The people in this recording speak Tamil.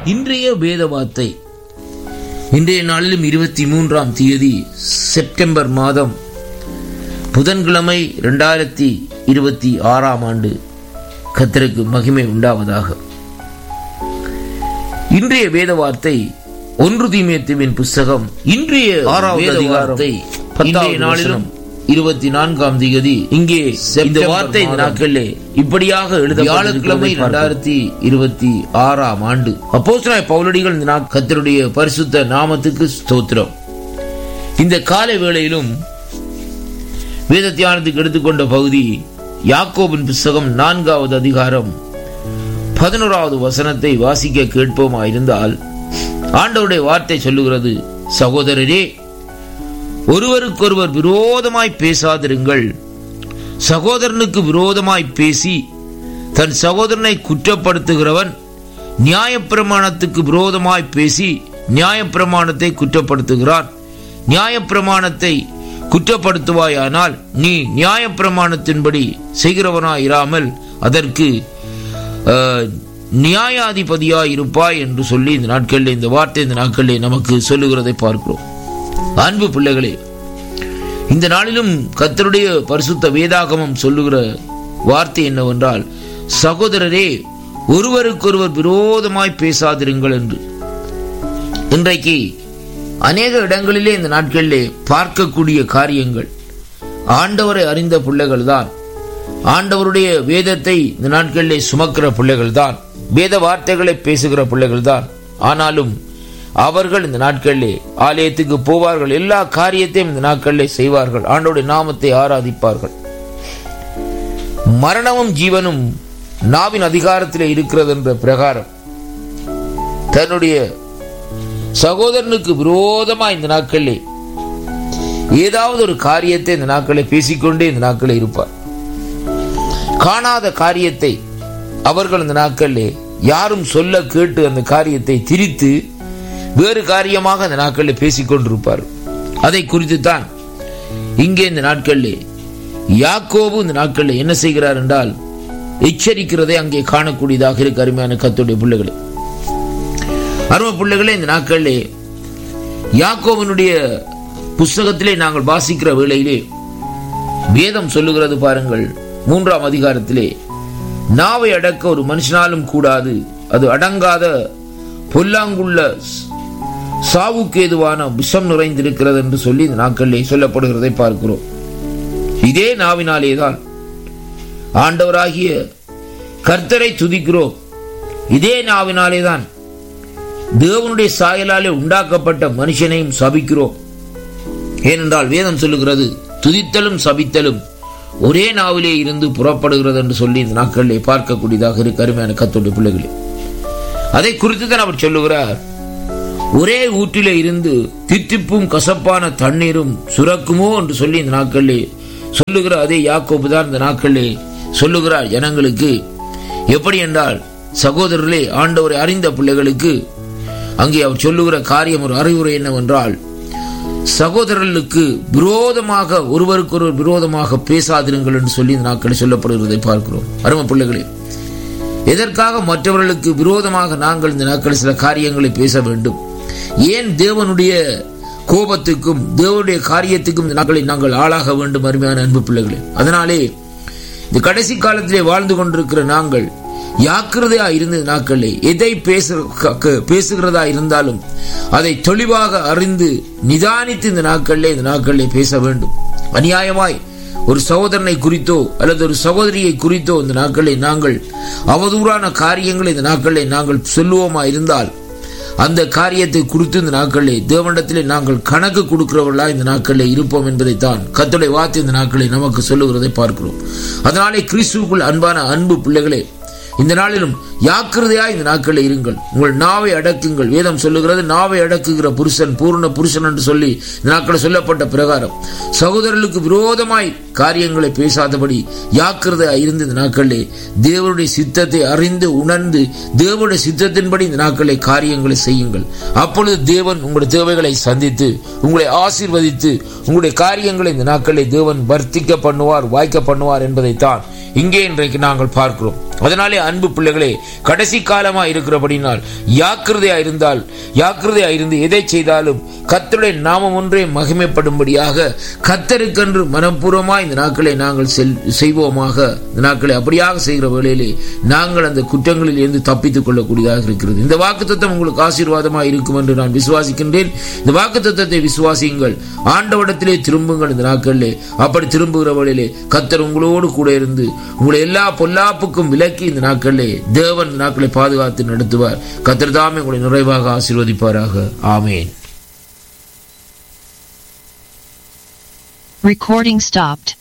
இன்றைய வேத வார்த்தை இன்றைய நாளிலும் இருபத்தி மூன்றாம் தேதி செப்டம்பர் மாதம் புதன்கிழமை ரெண்டாயிரத்தி இருபத்தி ஆறாம் ஆண்டு கத்தருக்கு மகிமை உண்டாவதாக இன்றைய வேத வார்த்தை ஒன்று தீமேத்துவின் புஸ்தகம் இன்றைய ஆறாவது அதிகாரத்தை இன்றைய நாளிலும் இருபத்தி நான்காம் திகதி இங்கே இந்த வார்த்தை இந்த நாட்களிலே இப்படியாக எழுத வியாழக்கிழமை இரண்டாயிரத்தி இருபத்தி ஆறாம் ஆண்டு அப்போஸ்தலனாகிய பவுலடிகள் இந்த நாள் கத்தருடைய பரிசுத்த நாமத்துக்கு ஸ்தோத்திரம் இந்த காலை வேளையிலும் வேத தியானத்துக்கு எடுத்துக்கொண்ட பகுதி யாக்கோபின் புஸ்தகம் நான்காவது அதிகாரம் பதினோராவது வசனத்தை வாசிக்க கேட்போமா இருந்தால் ஆண்டவருடைய வார்த்தை சொல்லுகிறது சகோதரரே ஒருவருக்கொருவர் விரோதமாய் பேசாதிருங்கள் சகோதரனுக்கு விரோதமாய் பேசி தன் சகோதரனை குற்றப்படுத்துகிறவன் நியாயப்பிரமாணத்துக்கு விரோதமாய் பேசி நியாயப்பிரமாணத்தை குற்றப்படுத்துகிறான் நியாயப்பிரமாணத்தை குற்றப்படுத்துவாயானால் நீ நியாயப்பிரமாணத்தின்படி செய்கிறவனாயிராமல் அதற்கு அஹ், நியாயாதிபதியாய் இருப்பாய் என்று சொல்லி இந்த நாட்களில் இந்த வார்த்தை இந்த நாட்களில் நமக்கு சொல்லுகிறதை பார்க்கிறோம் அன்பு பிள்ளைகளே இந்த நாளிலும் கர்த்தருடைய பரிசுத்த வேதாகமம் சொல்லுகிற வார்த்தை என்னவென்றால் சகோதரரே ஒருவருக்கொருவர் விரோதமாய் பேசாதிருங்கள் என்று இன்றைக்கு அநேக இடங்களிலே இந்த நாட்களிலே பார்க்கக்கூடிய காரியங்கள் ஆண்டவரை அறிந்த பிள்ளைகள் தான் ஆண்டவருடைய வேதத்தை இந்த நாட்களிலே சுமக்கிற பிள்ளைகள் தான் வேத வார்த்தைகளை பேசுகிற பிள்ளைகள் தான் ஆனாலும் அவர்கள் இந்த நாட்களிலே ஆலயத்துக்கு போவார்கள் எல்லா காரியத்தையும் இந்த நாட்களிலே செய்வார்கள் ஆண்டவருடைய நாமத்தை ஆராதிப்பார்கள் மரணமும் ஜீவனும் நாவின் அதிகாரத்திலே இருக்கிறது என்ற பிரகாரம் தன்னுடைய சகோதரனுக்கு விரோதமா இந்த நாட்களிலே ஏதாவது ஒரு காரியத்தை இந்த நாட்களை பேசிக்கொண்டே இந்த நாட்களே இருப்பார் காணாத காரியத்தை அவர்கள் இந்த நாட்களிலே யாரும் சொல்ல கேட்டு அந்த காரியத்தை திரித்து வேறு காரியமாக அந்த நாட்களில் பேசிக்கொண்டிருப்பார் அதை குறித்து தான் இங்கே இந்த நாட்களிலே யாக்கோபு இந்த நாட்களில் என்ன செய்கிறார் என்றால் எச்சரிக்கிறதை அங்கே காணக்கூடியதாக இருக்கு அருமையான கத்துடைய பிள்ளைகளே அருமை பிள்ளைகளே இந்த நாட்களிலே யாக்கோவனுடைய புஸ்தகத்திலே நாங்கள் வாசிக்கிற வேளையிலே வேதம் சொல்லுகிறது பாருங்கள் மூன்றாம் அதிகாரத்திலே நாவை அடக்க ஒரு மனுஷனாலும் கூடாது அது அடங்காத பொல்லாங்குள்ள ஸ்- சாவுக்கு ஏதுவான விஷம் நிறைந்திருக்கிறது என்று சொல்லி இந்த நாட்களிலே சொல்லப்படுகிறதை பார்க்கிறோம் இதே நாவினாலே தான் ஆண்டவராகிய கர்த்தரை துதிக்கிறோம் இதே நாவினாலே தான் தேவனுடைய சாயலாலே உண்டாக்கப்பட்ட மனுஷனையும் சபிக்கிறோம் ஏனென்றால் வேதம் சொல்லுகிறது துதித்தலும் சபித்தலும் ஒரே நாவிலே இருந்து புறப்படுகிறது என்று சொல்லி இந்த நாட்களிலே பார்க்கக்கூடியதாக இருக்கு அருமையான கத்தோடைய பிள்ளைகளே அதை குறித்து தான் அவர் சொல்லுகிறார் ஒரே ஊற்றிலே இருந்து தித்திப்பும் கசப்பான தண்ணீரும் சுரக்குமோ என்று சொல்லி இந்த நாட்களிலே சொல்லுகிற அதே யாக்கோபு தான் இந்த நாட்களிலே சொல்லுகிறார் ஜனங்களுக்கு எப்படி என்றால் சகோதரர்களே ஆண்டவரை அறிந்த பிள்ளைகளுக்கு அங்கே அவர் சொல்லுகிற காரியம் ஒரு அறிவுரை என்னவென்றால் சகோதரர்களுக்கு விரோதமாக ஒருவருக்கொருவர் விரோதமாக பேசாதிருங்கள் என்று சொல்லி இந்த நாட்களில் சொல்லப்படுகிறதை பார்க்கிறோம் அருமை பிள்ளைகளே எதற்காக மற்றவர்களுக்கு விரோதமாக நாங்கள் இந்த நாட்களில் சில காரியங்களை பேச வேண்டும் ஏன் தேவனுடைய கோபத்துக்கும் தேவனுடைய காரியத்துக்கும் இந்த நாட்களில் நாங்கள் ஆளாக வேண்டும் அருமையான அன்பு பிள்ளைகளே அதனாலே இந்த கடைசி காலத்திலே வாழ்ந்து கொண்டிருக்கிற நாங்கள் யாக்கிரதையா இருந்த நாட்களே எதை பேச க- பேசுகிறதா இருந்தாலும் அதை தெளிவாக அறிந்து நிதானித்து இந்த நாட்களிலே இந்த நாட்களிலே பேச வேண்டும் அநியாயமாய் ஒரு சகோதரனை குறித்தோ அல்லது ஒரு சகோதரியை குறித்தோ இந்த நாட்களை நாங்கள் அவதூறான காரியங்களை இந்த நாட்களை நாங்கள் சொல்லுவோமா இருந்தால் அந்த காரியத்தை குறித்து இந்த நாட்களிலே தேவனிடத்திலே நாங்கள் கணக்கு கொடுக்கிறவர்களா இந்த நாட்களிலே இருப்போம் என்பதைத்தான் கர்த்தருடைய வார்த்தை இந்த நாட்களை நமக்கு சொல்லுகிறதை பார்க்கிறோம் அதனாலே கிறிஸ்துவுக்குள் அன்பான அன்பு பிள்ளைகளே இந்த நாளிலும் யாக்கிரதையா இந்த நாட்களில் இருங்கள் உங்கள் நாவை அடக்குங்கள் வேதம் சொல்லுகிறது நாவை அடக்குகிற புருஷன் பூர்ண புருஷன் என்று சொல்லி இந்த நாட்களில் சொல்லப்பட்ட பிரகாரம் சகோதரர்களுக்கு விரோதமாய் காரியங்களை பேசாதபடி யாக்கிரதையா இருந்து இந்த நாட்களிலே தேவனுடைய சித்தத்தை அறிந்து உணர்ந்து தேவனுடைய சித்தத்தின்படி இந்த நாட்களை காரியங்களை செய்யுங்கள் அப்பொழுது தேவன் உங்களுடைய தேவைகளை சந்தித்து உங்களை ஆசீர்வதித்து உங்களுடைய காரியங்களை இந்த நாட்களை தேவன் வர்த்திக்க பண்ணுவார் வாய்க்க பண்ணுவார் என்பதைத்தான் இங்கே இன்றைக்கு நாங்கள் பார்க்கிறோம் அதனாலே அன்பு பிள்ளைகளே கடைசி காலமா இருக்கிறபடினால் யாக்கிரதையா இருந்தால் யாக்கிரதையா இருந்து எதை செய்தாலும் கத்தருடைய நாமம் ஒன்றே மகிமைப்படும்படியாக கத்தருக்கென்று மனப்பூர்வமாய் இந்த நாட்களை நாங்கள் செல் செய்வோமாக இந்த நாட்களை அப்படியாக செய்கிற வேளையிலே நாங்கள் அந்த குற்றங்களில் இருந்து தப்பித்துக் கொள்ளக்கூடியதாக இருக்கிறது இந்த வாக்குத்தத்தம் உங்களுக்கு ஆசீர்வாதமாக இருக்கும் என்று நான் விசுவாசிக்கின்றேன் இந்த வாக்குத்தத்தத்தை விசுவாசியுங்கள் ஆண்டவடத்திலே திரும்புங்கள் இந்த நாட்களிலே அப்படி திரும்புகிற வேளையிலே கத்தர் உங்களோடு கூட இருந்து உங்களை எல்லா பொல்லாப்புக்கும் விலக்கி இந்த நாட்களிலே தேவன் இந்த நாட்களை பாதுகாத்து நடத்துவார் கத்தர் தாமே உங்களை நிறைவாக ஆசீர்வதிப்பாராக ஆமேன் Recording stopped.